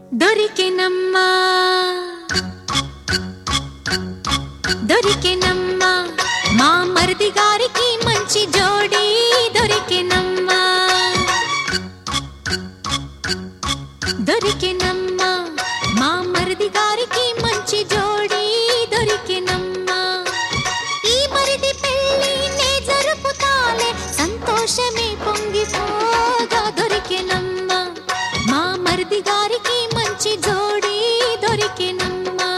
దొరికెనమ్మా దొరికెనమ్మా మా మరిది గారికి మంచి జోడి దొరికెనమ్మా దొరికెనమ్మా మా మరిది గారికి మంచి జోడి దొరికెనమ్మా ఈ మరిది పెళ్ళి నే జరుపుతాలే సంతోషమే పొంగిపోగా దొరికెనమ్మా మా మరిది గారికి మంచి జోడి దొరికెనమ్మా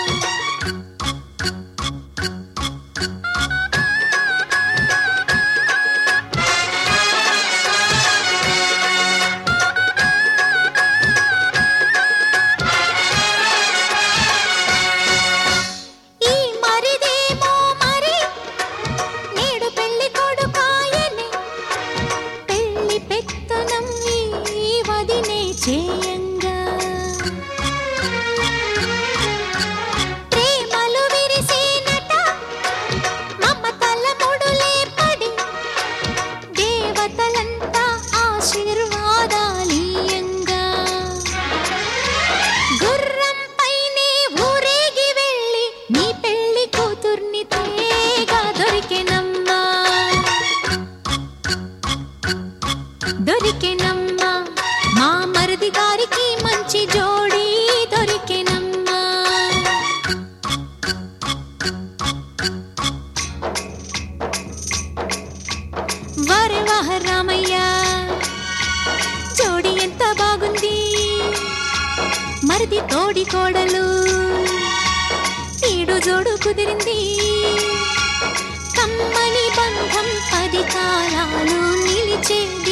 ఈ మరిదేమో మరి నేడు పెళ్లి కొడుకాయనే పెళ్లి పెత్తనం ఈ వదినే చేయంగా ప్రేమలు విరిసేనట మమతల ముడులే పడి దేవతలంతా ఆశీర్వాదాలీయంగా గుర్రం పైనే ఊరేగి వెళ్ళి నీ పెళ్లి కూతుర్ని తేగా దొరికెనమ్మా దొరికెనమ్మా మా మరిది గారికి మంచి జోడి దొరికెనమ్మా వరే వాహ రామయ్య జోడి ఎంత బాగుంది మరిది తోడి కోడలు తీడు జోడు కుదిరింది కమ్మని బంధం పది కాలాలు నిలిచే